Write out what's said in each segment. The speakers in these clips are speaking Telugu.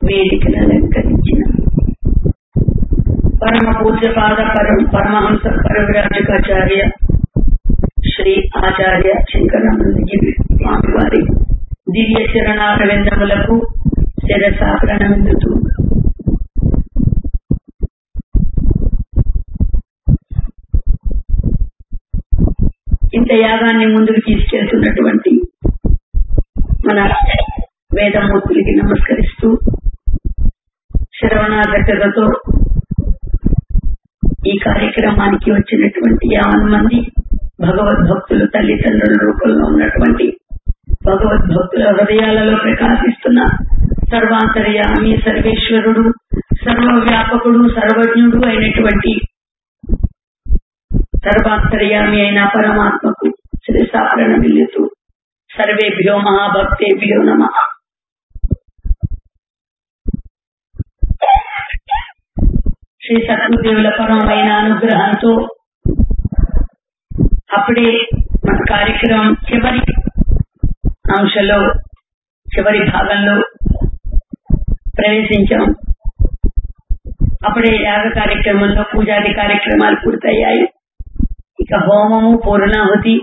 వేదికను అలంకరించిన పరమ పూజ్యపాద పరం పరమహంస పరివిరాజకాచార్య శ్రీ ఆచార్య శంకరానందజీ స్వామి వారి దివ్య చరణారవిందములకు శిరస ప్రణమిల్లుతూ ఇంత యాగాన్ని ముందుకు తీసుకెళ్తున్నటువంటి మన వేదమూర్తులకి నమస్కరిస్తూ శ్రవణాగతతో ఈ కార్యక్రమానికి వచ్చినటువంటి యావన్ మంది భగవద్భక్తులు తల్లిదండ్రుల రూపంలో ఉన్నటువంటి భగవద్భక్తుల హృదయాలలో ప్రకాశిస్తున్న సర్వాంతర్యామి సర్వేశ్వరుడు సర్వవ్యాపకుడు సర్వజ్ఞుడు అయినటువంటి సర్వాంతర్యామి అయిన పరమాత్మకు శ్రీసాప్రణమిల్లుతూ సర్వేభ్యో మహాభక్తేభ్యో నమ శ్రీ సత్యదేవుల పరమైన అనుగ్రహంతో అప్పుడే మన కార్యక్రమం చివరి అంశంలో చివరి భాగంలో ప్రవేశించాం అప్పుడే యాగ కార్యక్రమంలో పూజాది కార్యక్రమాలు పూర్తయ్యాయి ఇక హోమము పూర్ణాహుతి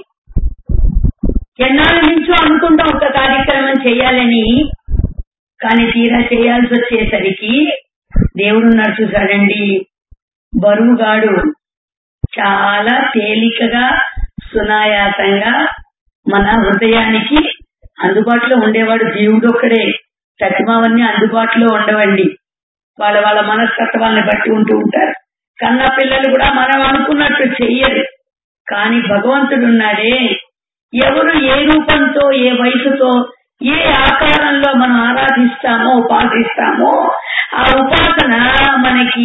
ఎన్నాళ్ళ నుంచో అనుకుంటాం ఒక కార్యక్రమం చేయాలని కానీ తీరా చేయాల్సి వచ్చేసరికి దేవుడు ఉన్నాడు చూసాడండి బరువుగాడు చాలా తేలికగా సునాయాసంగా మన హృదయానికి అందుబాటులో ఉండేవాడు జీవుడు ఒక్కడే సత్యమావన్నీ అందుబాటులో ఉండవండి వాళ్ళ వాళ్ళ మనస్తత్వాన్ని బట్టి ఉంటూ ఉంటారు కన్న పిల్లలు కూడా మనం అనుకున్నట్టు చెయ్యరు కానీ భగవంతుడు ఉన్నాడే ఎవరు ఏ రూపంతో ఏ వయసుతో ఏ ఆకారంలో మనం ఆరాధిస్తామో ఉపాసిస్తామో ఆ ఉపాసన మనకి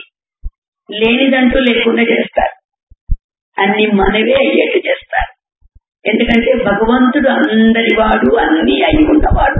లేనిదంటూ లేకుండా చేస్తారు అన్ని మనవే అయ్యేట్టు చేస్తారు ఎందుకంటే భగవంతుడు అందరి వాడు అన్ని అయి ఉన్నవాడు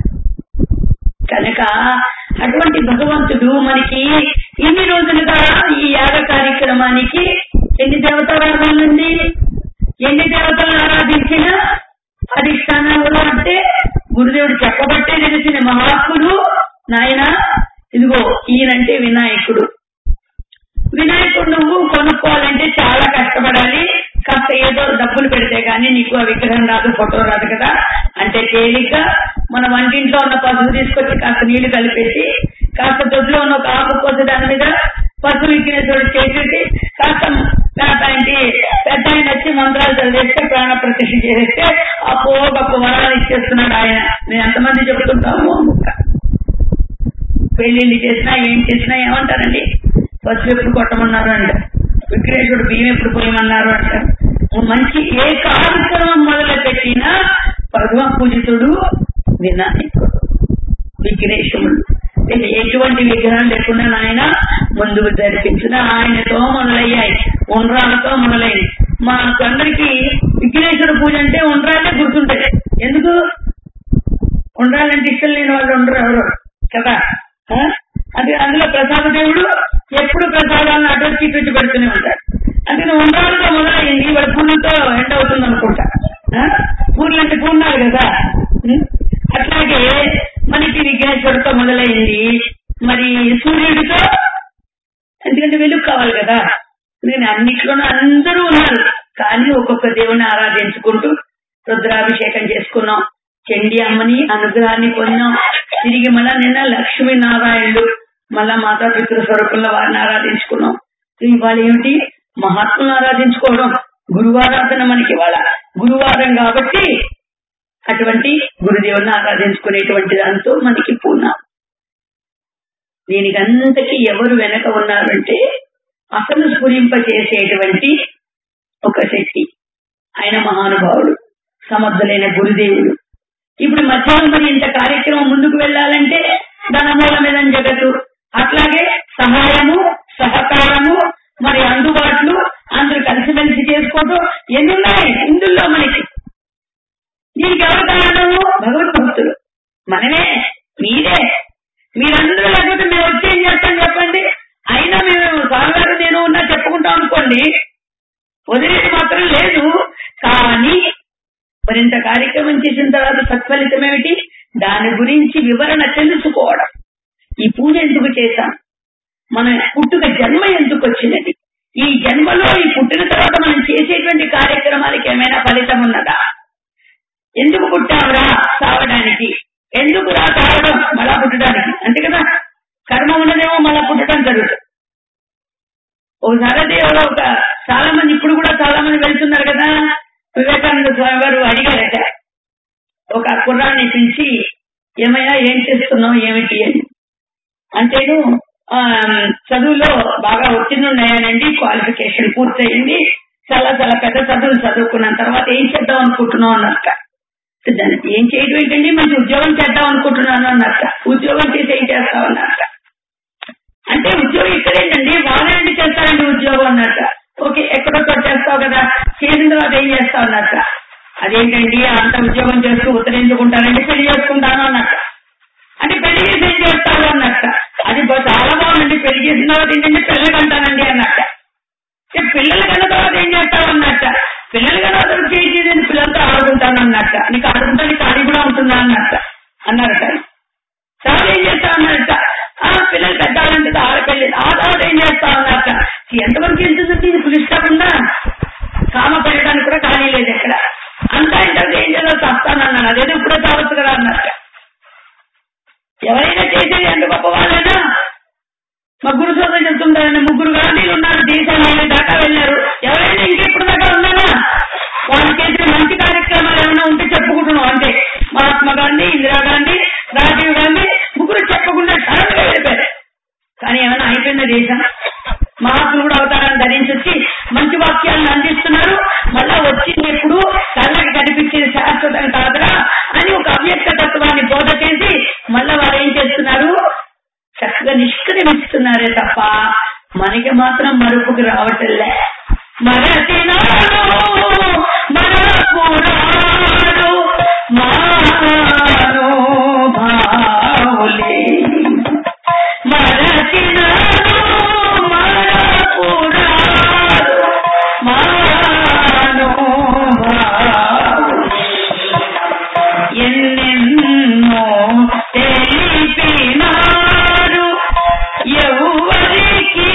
కనుక అటువంటి భగవంతుడు మనకి ఇన్ని రోజులుగా ఈ యాగ కార్యక్రమానికి ఎన్ని దేవతారాధనలు ఉంది ఎన్ని దేవతలను ఆరాధించినా అధిష్టానంలో అంటే గురుదేవుడు చెప్పబట్టే తెలిసిన మహాత్ముడు నాయన ఇదిగో ఈయనంటే వినాయకుడు వినాయకుడు నువ్వు కొనుక్కోవాలంటే చాలా కష్టపడాలి కాస్త ఏదో డబ్బులు పెడితే గానీ నీకు ఆ విగ్రహం రాదు ఫోటో రాదు కదా అంటే తేలిక మన వంటింట్లో ఉన్న పసుపు తీసుకొచ్చి కాస్త నీళ్లు కలిపేసి కాస్త దొడ్లో ఉన్న ఒక ఆకు కోసి దాని మీద పసుపు విగ్రహుడు చేసేసి కాస్త కాస్త ఏంటి పెద్ద ఆయన వచ్చి మంత్రాలు చదివేస్తే ప్రాణ ప్రతిష్ఠ చేస్తే అప్పో గొప్ప వరాలు ఇచ్చేస్తున్నాడు ఆయన నేను ఎంతమంది చెప్తుంటాము ఆ ముక్క పెళ్లిళ్ళు చేసినా ఏం చేసినా ఏమంటారండి పసుపు ఎప్పుడు కొట్టమన్నారు అంటారు విఘ్నేశ్వరుడు బియ్యం ఎప్పుడు పోయమన్నారు అంటారు మంచి ఏ కార్యక్రమం మొదలు పెట్టినా పరమ పూజితుడు వినాయకుడు విఘ్నేశ్వరుడు ఇది ఎటువంటి విగ్రహం లేకుండా నాయన ముందుకు జరిపించిన ఆయనతో మొదలయ్యాయి ఉండ్రాలతో మొదలయ్యాయి మా అందరికి విఘ్నేశ్వర పూజ అంటే ఉండ్రాలే గుర్తుంటాయి ఎందుకు ఉండాలంటే ఇష్టం లేని వాళ్ళు ఉండరు ఎవరు కదా ఆ? అది అందులో ప్రసాద దేవుడు ఎప్పుడు ప్రసాదాలను అటు వచ్చి ఇటు వచ్చి పెడుతూనే ఉంటాడు అందుకని ఉండ్రాలతో మొదలైంది వాళ్ళ పూర్ణంతో ఎండ్ అవుతుంది అనుకుంటా ఆ? పూర్లు అంటే పూర్ణాలు కదా ఉం? అట్లాగే మనకి విఘ్నేశ్వరుడితో మొదలైంది మరి సూర్యుడితో ఎందుకంటే వెలుగు కావాలి కదా నేను అన్నిట్లోనూ అందరూ ఉన్నారు కానీ ఒక్కొక్క దేవుని ఆరాధించుకుంటూ రుద్రాభిషేకం చేసుకున్నాం చండి అమ్మని అనుగ్రహాన్ని పొందాం తిరిగి మళ్ళా నిన్న లక్ష్మీ నారాయణుడు మళ్ళా మాతా పితృ స్వరూపంలో వారిని ఆరాధించుకున్నాం ఇవాళ ఏమిటి మహాత్ములను ఆరాధించుకోవడం గురువారాధన మనకి ఇవాళ గురువారం కాబట్టి అటువంటి గురుదేవుని ఆరాధించుకునేటువంటి దాంతో మనకి పూర్ణ దీనికి అంతకి ఎవరు వెనక ఉన్నారంటే అసలు స్ఫురింపచేసేటువంటి ఒక శక్తి ఆయన మహానుభావుడు సమర్థులైన గురుదేవుడు ఇప్పుడు మధ్యాహ్నం మరి ఇంత కార్యక్రమం ముందుకు వెళ్ళాలంటే ధనమూలమైన జగత్తు అట్లాగే సహాయము సహకారము మరి అందుబాట్లు అందరూ కలిసిమెలిసి చేసుకోవడం ఎన్ని ఉన్నాయి ఇందులో మనకి దీనికి ఎవరు కారణము భగవద్భక్తులు మనమే మీరే మీరందరూ లేకపోతే మేము వచ్చి ఏం చేస్తాం చెప్పండి అయినా మేము స్వామివారు నేను ఉన్నా చెప్పుకుంటాం అనుకోండి వదిలేది మాత్రం లేదు కానీ మరింత కార్యక్రమం చేసిన తర్వాత సత్ఫలితం ఏమిటి దాని గురించి వివరణ తెలుసుకోవడం ఈ పూజ ఎందుకు చేశాం మన పుట్టుక జన్మ ఎందుకు వచ్చినది ఈ జన్మలో ఈ పుట్టిన తర్వాత మనం చేసేటువంటి కార్యక్రమాలకి ఏమైనా ఫలితం ఉన్నదా ఎందుకు పుట్టావురా సావడానికి ఎందుకు రా సావడం మళ్ళా పుట్టడానికి అంతే కదా కర్మ ఉన్నదేమో మళ్ళా పుట్టడం జరుగుతుంది ఒకసారి ఎవరో ఒక చాలా మంది ఇప్పుడు కూడా చాలా మంది వెళ్తున్నారు కదా వివేకానంద స్వామి వారు అడిగారట ఒక కుర్రాన్ని పిలిచి ఏమయ్యా ఏం చేస్తున్నావు ఏమిటి అని అంటేను ఆ, చదువులో బాగా ఒత్తిడి ఉన్నాయనండి క్వాలిఫికేషన్ పూర్తయింది చాలా చాలా పెద్ద చదువులు చదువుకున్నాను తర్వాత ఏం చేద్దాం అనుకుంటున్నావు అన్నట్ట దానికి ఏం చేయడం ఏంటండి మంచి ఉద్యోగం చేద్దాం అనుకుంటున్నాను అన్నట్ట ఉద్యోగం చేసి ఏం చేస్తావు అన్నట్ట అంటే ఉద్యోగం ఇక్కడేంటండి బాగానే చేస్తారండి ఉద్యోగం అన్నట్ట ఓకే ఎక్కడో చోట చేస్తావు కదా చేసిన తర్వాత ఏం చేస్తావు అన్నట్ట అదేంటండి అంత ఉద్యోగం చేస్తూ ఉత్తరించుకుంటానండి పెళ్లి చేసుకుంటాను అన్నట్ట అంటే పెళ్లి చేసి ఏం చేస్తారు అన్నట్ట అది బా- చాలా బాగుందండి పెళ్లి చేసిన తర్వాత ఏంటంటే పిల్లలు అంటానండి అన్నట్ట ఏ పిల్లలు కన్న తర్వాత ఏం చేస్తావు అన్నట్ట పిల్లలు కన్నా అతను చేసి నేను పిల్లలతో ఆడుకుంటాను అన్నట్ట నీకు ఆడుకుంటా నీకు ఖాళీ కూడా ఉంటుందా అన్నట్ట అన్నారట తర్వాత ఏం చేస్తావు అన్నట్ట ఆ పిల్లలు పెద్దాలంటే ఆడపిల్లి ఆ తర్వాత ఏం చేస్తావు అన్నట్ట ఎంతవరకు వెళ్తుందంటే ఇది పులిష్టకుండా కామ పెట్టడానికి కూడా ఖాళీ లేదు ఎక్కడ అంతా ఇంటర్ ఏం చేయాలో చస్తానన్నాను అదేదో ఇప్పుడే చావచ్చు కదా అన్నట్ట ఎవరైనా చేసేది ఎంత గొప్ప వాళ్ళైనా మా గురు సోదరు చెప్తుంటారని ముగ్గురు గాంధీలు ఉన్నారు దేశాన్ని దాకా వెళ్ళారు ఎవరైనా ఇంకెప్పుడు దాకా ఉన్నారా వాళ్ళు చేసే మంచి కార్యక్రమాలు ఏమైనా ఉంటే చెప్పుకుంటున్నాం అంతే మహాత్మా గాంధీ ఇందిరాగాంధీ రాజీవ్ గాంధీ ముగ్గురు చెప్పకుండా సడన్ గా వెళ్ళిపోయారు కానీ ఏమైనా అయిపోయిందా దేశం మహాత్ములు కూడా అవతారాన్ని ధరించి వచ్చి మంచి వాక్యాలను అందిస్తున్నారు మళ్ళా వచ్చింది ఎప్పుడు కళ్ళకి కనిపించేది శాశ్వతం కాదురా అని ఒక అవ్యక్త తత్వాన్ని బోధ చేసి మళ్ళా వారు ఏం చేస్తున్నారు చక్కగా నిష్క్రమిస్తున్నారే తప్ప మనకి మాత్రం మరుపుకు రావటంలే మరచినాడు మరపురాడు మానో భావులే మరచినాడు మరపురాడు మానో భావులే ఎన్నెన్నో తెలిపినారు ఎవరికి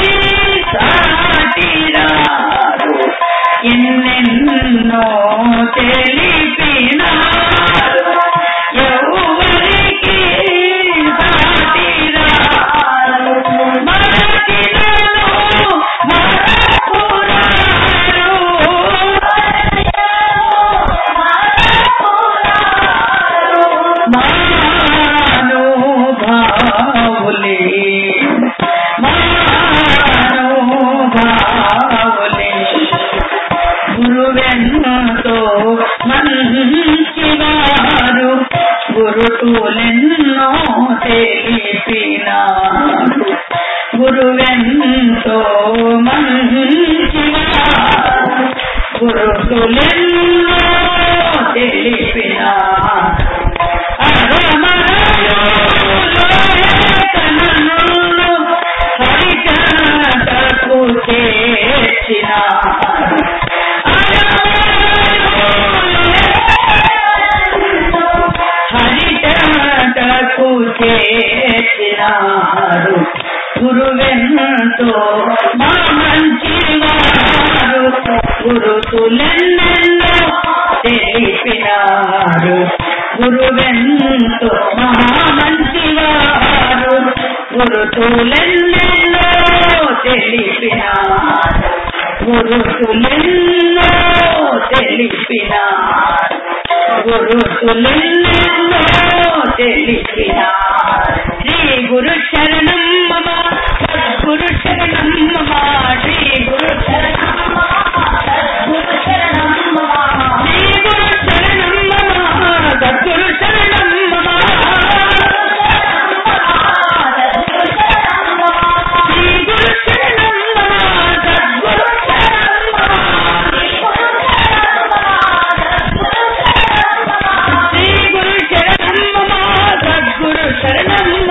సాటిరారు ఎన్నెన్నో తెలిపినారు ఎవరికి సాటిరారు మరచినను మరపురారు మానుభావులే మానుభావులే గురువెన్నతో మంచివారు గురుతులెన్నో తెలిపినారు గురువెంతో మంచివారు గురుతులెన్నో తెలిపినారు హరికనకు చేర్చిన హరికనకు చేర్చినారు గురువెంతో మా మంచివారు గురుతులెన్నెన్నో తెలిపినారు గురువెంతో మహామంచివారు గురుతులెన్నెన్నో తెలిపినారు గురుతులెన్నో తెలిపినారు గురుతులెన్నెన్నో తెలిపినారు శ్రీ గురు శరణం మమ గురు శరణం మమ శ్రీ గురు శరణం మమ గురు శరణం మమ శ్రీ గురు శరణం మమ సద్గురు శరణం మమ శ్రీ గురు శరణం మమ సద్గురు శరణం మమ శ్రీ గురు శరణం మమ సద్గురు శరణం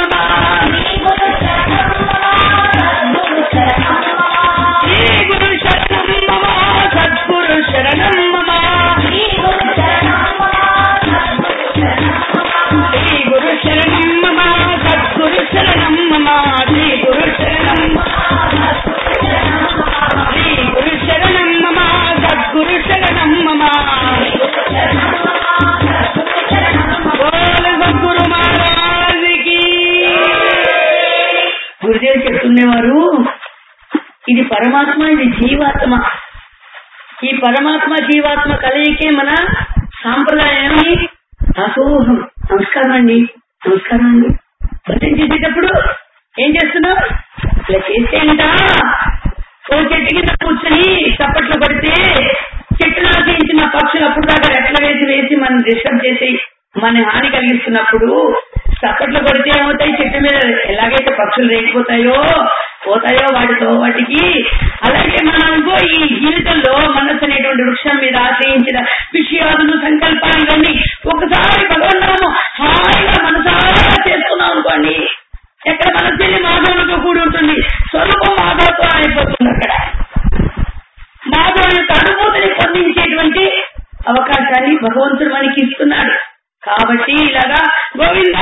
చెప్తుండేవారు ఇది పరమాత్మ ఇది జీవాత్మ ఈ పరమాత్మ జీవాత్మ కలయికే మన సాంప్రదాయం అసోహం నమస్కారం అండి నమస్కారం అండి భజన చేసేటప్పుడు ఏం చేస్తున్నావు ఇలా చేసేంట ఓ చెట్టు కింద కూర్చొని చప్పట్లు పడితే చెట్టును ఆశ్రయించిన పక్షులు అప్పుడు దాకా రెట్ల వేసి వేసి మనం డిస్టర్బ్ చేసి మన హాని కలిగిస్తున్నప్పుడు చప్పట్లు కొడితే ఏమవుతాయి చెట్టు మీద ఎలాగైతే పక్షులు రేగిపోతాయో పోతాయో వాటితో వాటికి అలాగే మనకు ఈ జీవితంలో మనస్సు అనేటువంటి వృక్షం మీద ఆశ్రయించిన విషయాలు సంకల్పాలు ఇవన్నీ ఒకసారి భగవన్నాము హాయిగా మనసారా చేసుకున్నాం అనుకోండి ఎక్కడ మనసు వెళ్ళి మాధవులతో కూడి ఉంటుంది స్వరూపం మాధవతో అయిపోతుంది అక్కడ మాధవ యొక్క అనుభూతిని పొందించేటువంటి అవకాశాన్ని భగవంతుడు మనకి ఇస్తున్నాడు కాబట్టి ఇలాగా గోవింద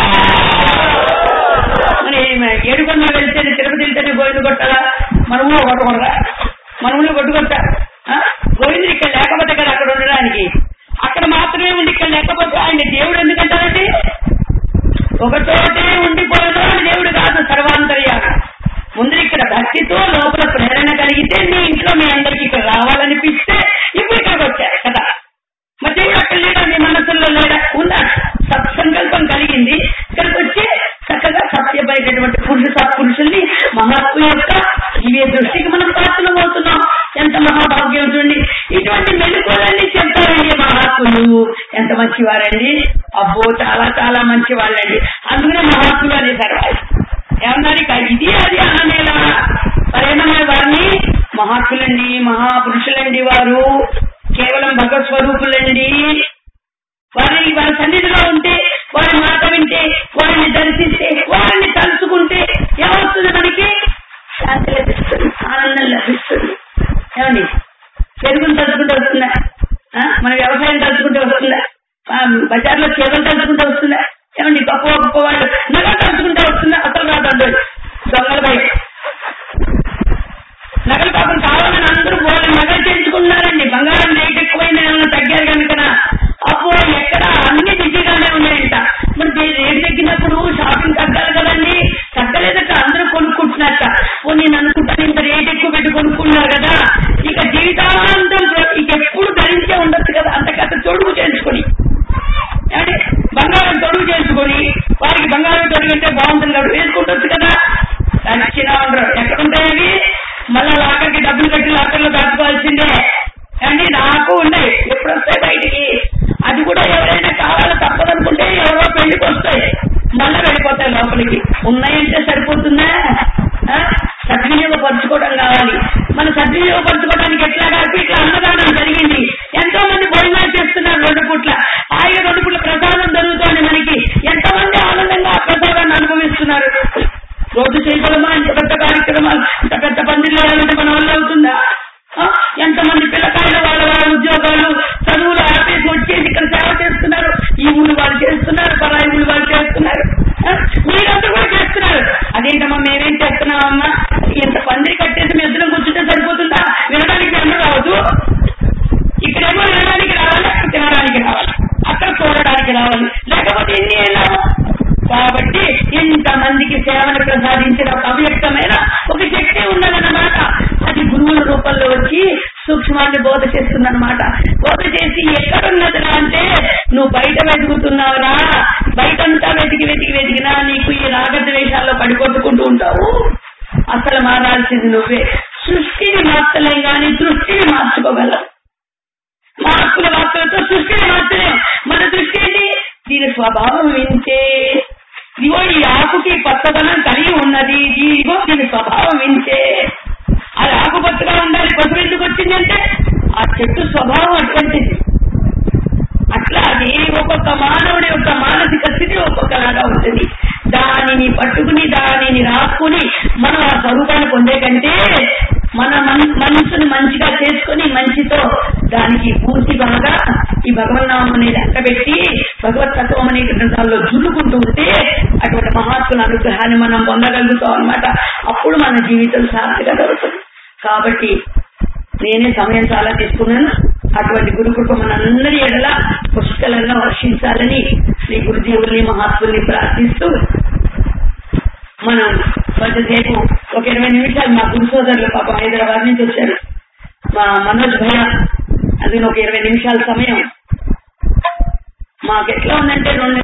మరి ఏడుకొండ వెళ్తే తిరుపతి వెళ్తేనే గోవింద కొట్టాలా మనము కొట్టకూడదా మనములు కొట్టుకొట్టా గోవిందుడు ఇక్కడ లేకపోతే కదా అక్కడ ఉండడానికి అక్కడ మాత్రమే ఉండి ఇక్కడ లేకపోతే ఆయన దేవుడు ఎందుకంటారండి ఒక చోటే ఉండిపోవడం అని దేవుడు కాదు సర్వాంతర్యాలు ముందు ఇక్కడ భక్తితో లోపల ప్రేరణ కలిగితే మీ ఇంట్లో మీ అందరికి ఇక్కడ రావాలనిపిస్తే ఇప్పుడు ఇక్కడికి వచ్చారు కదా మరి దేవుడు అక్కడ లేడా మీ మనసులో లేడా ఉందా సత్సంకల్పం కలిగింది ఇక్కడికి వచ్చి చక్కగా సత్యమైనటువంటి పురుష సత్పురుషుల్ని మహాత్మ యొక్క దివ్య దృష్టికి మనం పాత్రలు అవుతున్నాం ఎంత మహాభాగ్యం చూడండి ఇటువంటి మెలుకులన్నీ చెప్తారండి మహాత్ములు ఎంత మంచివారండి అబ్బో చాలా చాలా మంచి వాళ్ళండి అందుకనే మహాత్ములు అనేసారు వాళ్ళు ఏమన్నారు ఇక ఇది అది అననేలా మరేమన్నారు వారిని మహాత్ములండి మహాపురుషులండి వారు కేవలం భగవత్ స్వరూపులండి వారి వారి సన్నిధిలో ఉంటే వారి మాట వింటే వారిని దర్శిస్తే వారిని తలుచుకుంటే ఏమవుతుంది మనకి శాంతి లభిస్తుంది ఆనందం లభిస్తుంది ఏమండి పెరుగును తలుచుకుంటే వస్తుందా ఆ? మన వ్యవసాయం తలుచుకుంటే వస్తుందా ఆ, బజార్లో చేపలు తలుచుకుంటే వస్తుందా ఏమండి గొప్ప గొప్ప వాళ్ళు నగలు తలుచుకుంటే వస్తుందా అసలు రాదండి దొంగల భయం నగలు పాపం కావాలని అందరూ వాళ్ళు నగలు తెచ్చుకున్నారండి బంగారం రేట్ ఎక్కువైంది ఏమైనా తగ్గారు కనుక అప్పుడు ఎక్కడ అన్ని బిజీగానే ఉన్నాయంట మరి దే- రేట్ తగ్గినప్పుడు షాపింగ్ తగ్గాలి కదండి తగ్గలేదట అందరూ కొనుక్కుంటున్నారట ఓ నేను అనుకుంటాను ఇంత రేట్ ఎక్కువ పెట్టి కొనుక్కున్నారు కదా ఇక జీవితాంతం ప్ర- ఇక ఎప్పుడు ధరించే ఉండొచ్చు కదా అంతకంత తొడుగు చేసుకొని ఏమండి? బంగారం తొడుగు చేసుకొని వారికి బంగారం తొడుగు అంటే బాగుంటుంది కాబట్టి వేసుకుంటొచ్చు కదా దక్షిణ ఉండరు ఎక్కడుంటాయి అవి మళ్ళా లాకర్కి డబ్బులు కట్టి లాకర్లో దాచుకోవాల్సిందే అండి నాకు ఉన్నాయి ఎప్పుడు వస్తాయి బయటికి అది కూడా ఎవరైనా కావాలో తప్పదనుకుంటే ఎవరో పెళ్లికి వస్తాయి మళ్ళా వెళ్ళిపోతాయి లోపలికి ఉన్నాయంటే సరిపోతుందా ఆ? సద్వినియోగపరచుకోవడం కావాలి మన సద్వినియోగపరచుకోవడానికి ఎట్లా కాదు ఇట్లా అన్నదానం జరిగింది ఎంతో మంది భోజనాలు చేస్తున్నారు రెండు పూట్ల హాయిగా రెండు పూట్ల ప్రసాదం జరుగుతోంది మనకి ఎంతమంది ఆనందంగా ఆ ప్రసాదాన్ని అనుభవిస్తున్నారు రోజు చేయగలమా ఇంత పెద్ద కార్యక్రమాలు ఇంత పెద్ద పందిళ్ళు వేయాలంటే మన వల్ల అవుతుందా ఆ? ఎంతమంది పిల్లకాయలు వాళ్ళ వాళ్ళ ఉద్యోగాలు చదువులు ఆపేసి వచ్చేసి ఇక్కడ సేవ చేస్తున్నారు ఈ ఊళ్ళు వాళ్ళు చేస్తున్నారు పరాయి ఊళ్ళు వాళ్ళు చేస్తున్నారు ఆ? మీరందరూ కూడా చేస్తున్నారు అదేంటమ్మా మేమేం చేస్తున్నామమ్మా ఇంత పందిరి కట్టేసి మీ ఇద్దరం కూర్చుంటే సరిపోతుందా వినడానికి అందరూ రావద్దు ఇక్కడేమో వినడానికి రావాలి అక్కడ తినడానికి రావాలి అక్కడ చూడడానికి రావాలి లేకపోతే ఎన్ని వెళ్ళాము కాబట్టి ఇంతమందికి సేవను ప్రసాదించిన ఒక అవ్యక్తమైన ఒక శక్తి ఉన్నదన్నమాట అది గురువుల రూపంలో వచ్చి సూక్ష్మాన్ని బోధ చేస్తుందన్నమాట బోధ చేసి ఎక్కడున్నదిరా అంటే నువ్వు బయట వెతుకుతున్నావురా బయటంతా వెతికి వెతికి వెతికినా నీకు ఈ రాగద్వేషాల్లో పడికొట్టుకుంటూ ఉంటావు అసలు మారాల్సింది నువ్వే సృష్టిని మార్చలేం కానీ దృష్టిని మార్చుకోగలవు మార్పుల వార్తలతో సృష్టిని మార్చలేం మన దృష్టి ఏంటి దీని స్వభావం వింటే ఇదిగో ఈ ఆకుకి పచ్చదనం కలిగి ఉన్నది ఇదిగో దీని స్వభావం వింటే అది ఆకుపచ్చగా ఉండాలి పసుపు ఎందుకు వచ్చిందంటే ఆ చెట్టు స్వభావం అటువంటిది అట్లా అది ఒక్కొక్క మానవుడి యొక్క మానసిక స్థితి ఒక్కొక్కలాగా ఉంటుంది దానిని పట్టుకుని దానిని రాసుకుని మనం ఆ స్వరూపాన్ని పొందే కంటే మన మన- మనసుని మంచిగా చేసుకుని మంచితో దానికి పూర్తి బాగా ఈ భగవన్నామం అనేది అంటబెట్టి భగవత్ తత్వం అనేటువంటి దానిలో జుల్లుకుంటూ ఉంటే అటువంటి మహాత్ముల అనుగ్రహాన్ని మనం పొందగలుగుతాం అన్నమాట అప్పుడు మన జీవితం సార్థకత అవుతుంది కాబట్టి నేనే సమయం చాలా తీసుకున్నాను అటువంటి గురు కృప మనందరి ఎడల పుష్కలంగా వర్షించాలని శ్రీ గురుదేవుల్ని మహాత్ముల్ని ప్రార్థిస్తూ మనం కొంచెంసేపు ఒక ఇరవై నిమిషాలు మా గురు సోదరులు పాపం హైదరాబాద్ నుంచి వచ్చారు మా మనోజ్ భయ అందులో ఒక ఇరవై నిమిషాల సమయం మాకు ఎట్లా ఉందంటే రెండు